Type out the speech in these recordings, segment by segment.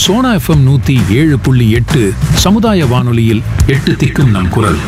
Sona FM நூத்தி ஏழு புள்ளி எட்டு சமுதாய வானொலியில் எட்டு திக்கும் நம் குரல்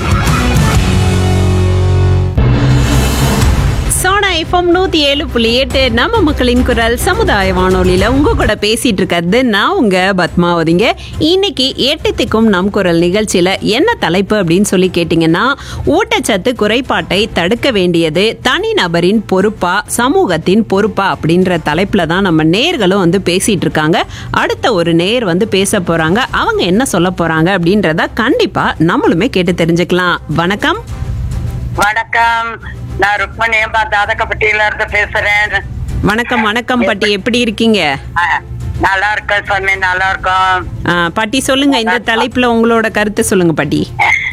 சோனா எஃப்எம் நூத்தி ஏழு புள்ளி எட்டு நம்ம மக்களின் குரல் சமுதாய வானொலியில உங்க கூட பேசிட்டு இருக்கிறது நான் உங்க பத்மாவதிங்க இன்னைக்கு எட்டு திக்கும் நம் குரல் நிகழ்ச்சியில என்ன தலைப்பு அப்படின்னு சொல்லி கேட்டீங்கன்னா ஊட்டச்சத்து குறைபாட்டை தடுக்க வேண்டியது தனிநபரின் பொறுப்பா சமூகத்தின் பொறுப்பா அப்படின்ற தலைப்புல தான் நம்ம நேர்களும் வந்து பேசிட்டு இருக்காங்க அடுத்த ஒரு நேர் வந்து பேச போறாங்க அவங்க என்ன சொல்ல போறாங்க அப்படின்றத கண்டிப்பா நம்மளுமே கேட்டு தெரிஞ்சுக்கலாம் வணக்கம் வணக்கம் நான் ருக்மணி அம்மா தாதகப்பட்டியில இருந்து பேசுறேன் வணக்கம் வணக்கம் பாட்டி எப்படி இருக்கீங்க ஆ, நல்லா இருக்கேன் சாமி நல்லா இருக்கோம் ஆ, பாட்டி சொல்லுங்க இந்த தலைப்புல உங்களோட கருத்து சொல்லுங்க பாட்டி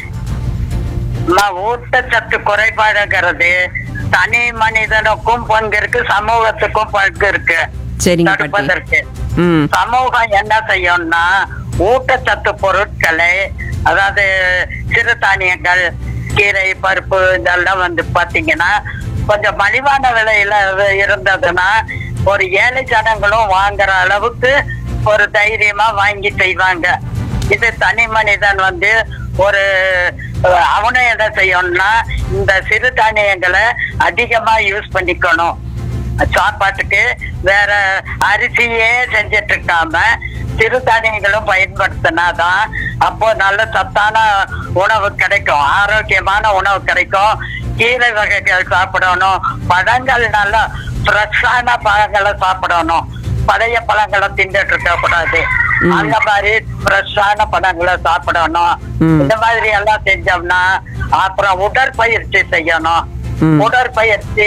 அம்மா, ஊட்டச்சத்து குறைபாடுங்கிறது தனி மனிதனுக்கும் பங்கு இருக்கு சமூகத்துக்கும் பங்கு இருக்கு சரிங்க பாட்டி தடுப்பதற்கு ம் சமூகம் என்ன செய்யும்னா ஊட்டச்சத்து பொருட்களை அதாவது சிறுதானியங்கள் கீரை பருப்பு இதெல்லாம் வந்து பாத்தீங்கன்னா கொஞ்சம் மலிவான விலையில இருந்ததுன்னா ஒரு ஏழை ஜனங்களும் வாங்குற அளவுக்கு ஒரு தைரியமா வாங்கி செய்வாங்க இது தனி மனிதன் வந்து ஒரு அஹ், அவனும் என்ன செய்யணும்னா இந்த சிறுதானியங்களை அதிகமா யூஸ் பண்ணிக்கணும் சாப்பாட்டுக்கு வேற அரிசியே செஞ்சிட்டு இருக்காம சிறுதானியங்களும் பயன்படுத்தினாதான் அப்போ நல்ல சத்தான உணவு கிடைக்கும் ஆரோக்கியமான உணவு கிடைக்கும் கீரை வகைகள் சாப்பிடணும் பழங்கள் நல்லா ஃப்ரெஷ்ஷான பழங்களை சாப்பிடணும் பழைய பழங்களை தின்னுட்டு இருக்க கூடாது அந்த மாதிரி ஃப்ரெஷ்ஷான பழங்களை சாப்பிடணும் ம். இந்த மாதிரி எல்லாம் செஞ்சோம்னா அப்புறம் உடற்பயிற்சி செய்யணும் ம். உடற்பயிற்சி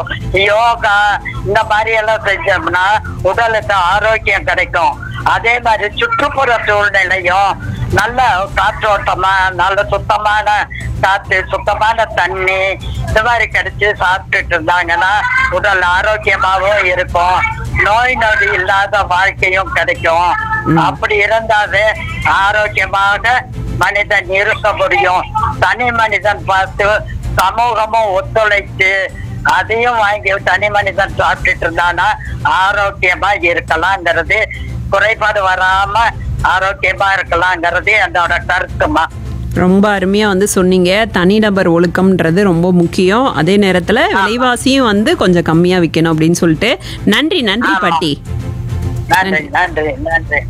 யோகா இந்த மாதிரி எல்லாம் செஞ்சோம்னா உடலுக்கு ஆரோக்கியம் கிடைக்கும் அதே மாதிரி சுற்றுப்புற சூழ்நிலையும் நல்ல காற்றோட்டமா நல்ல சுத்தமான காத்து சுத்தமான தண்ணி இந்த மாதிரி கிடைச்சு சாப்பிட்டுட்டு இருந்தாங்கன்னா உடல் ஆரோக்கியமாவும் இருக்கும் நோய் நொடி இல்லாத வாழ்க்கையும் கிடைக்கும் அப்படி இருந்தாவே ஆரோக்கியமாக மனிதன் இருக்க முடியும் தனி மனிதன் பார்த்து சமூகமும் ஒத்துழைத்து அதையும் வாங்கி தனி மனிதன் சாப்பிட்டுட்டு இருந்தானா ஆரோக்கியமா இருக்கலாங்கிறது குறைபாடு வராம ஆரோக்கியமா இருக்கலாங்கிறது என்னோட கருத்துமா ரொம்ப அருமையா வந்து சொன்னீங்க தனிநபர் ஒழுக்கம்ன்றது ரொம்ப முக்கியம் அதே நேரத்துல விலைவாசியும் வந்து கொஞ்சம் கம்மியா விற்கணும் அப்படின்னு சொல்லிட்டு நன்றி நன்றி ஆமா. பாட்டி நன்றி நன்றி நன்றி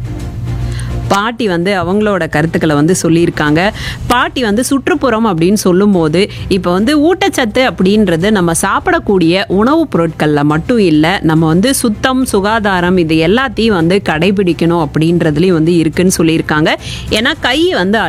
பாட்டி வந்து அவங்களோட கருத்துக்களை வந்து சொல்லியிருக்காங்க பாட்டி வந்து சுற்றுப்புறம் அப்படின்னு சொல்லும்போது இப்போ வந்து ஊட்டச்சத்து அப்படின்றது நம்ம சாப்பிடக்கூடிய உணவுப் பொருட்களில் மட்டும் இல்லை நம்ம வந்து சுத்தம் சுகாதாரம் இது எல்லாத்தையும் வந்து கடைபிடிக்கணும் அப்படின்றதுலையும் வந்து இருக்குன்னு சொல்லியிருக்காங்க ஏன்னா கை வந்து